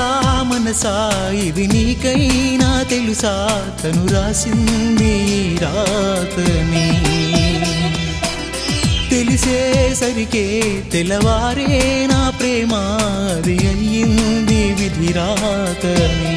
మనసా మనసా ఇది నీకైనా తెలుసా తను రాసింది ఈ రాతని తెలిసేసరికే తెల్లవారే నా ప్రేమ అది అయ్యింది విధి రాతని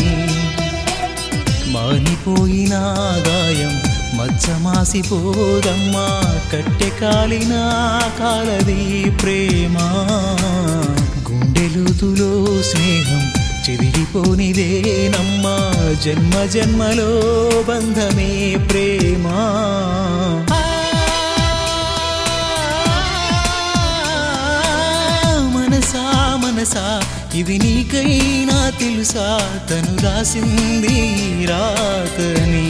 మానిపోయిన గాయం మచ్చమాసిపోదమ్మా కట్టె కాలిన కాలది ప్రేమ గుండెలుతులో స్నేహం చెదిరిపోనిదేనమ్మా జన్మ జన్మలో బంధమే ప్రేమ మనసా మనసా ఇది నీకైనా తెలుసా తను రాసింది ఈ రాతని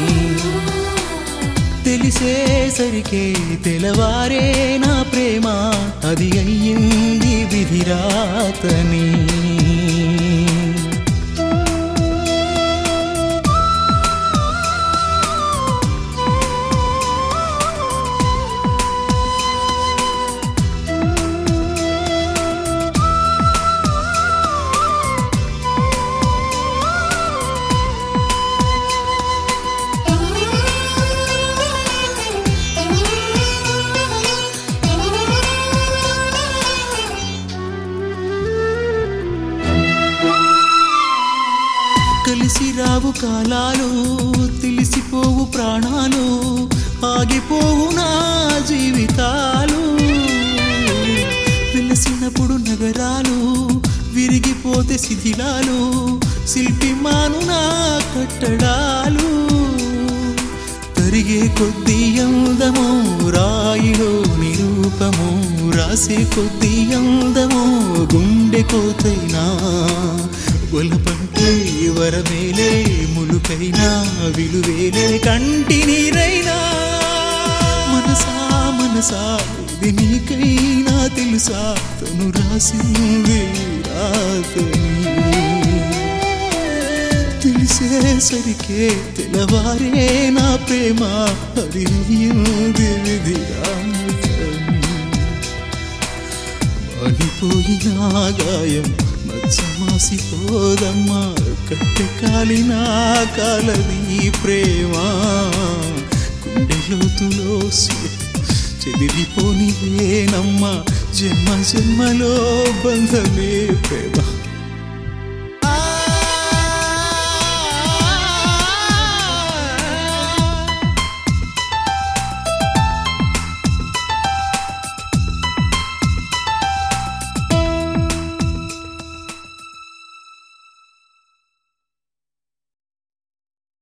తెలిసేసరికే తెలవారే నా ప్రేమ అది అయ్యింది విధి రాతని కలిసి రావు కాలాలు తెలిసిపోవు ప్రాణాలు ఆగిపోవు నా జీవితాలు వెలసినప్పుడు నగరాలు విరిగిపోతే శిథిలాలు శిల్పి మాను నా కట్టడాలు తరిగే కొద్ది అందము రాయిలో నిరూపము రాసే కొద్ది అందము గుండె కోతైనా ఒలపంటే వరమేలే ములుకైనా విలువేలే కంటి నీరైనా మనసా మనసా ఇది నీకైనా తెలుసా తను రాసింది రాతని తెలిసేసరికే తెలవారే నా ప్రేమ అది అయ్యింది విధి మానిపోయిన గాయం మచ్చమాసిపోదమ్మా కట్టె కాలిన కాలది ప్రేమ గుండెలోతులో చెదిరిపోనిదేనమ్మా జన్మ జన్మలో బంధమే ప్రేమ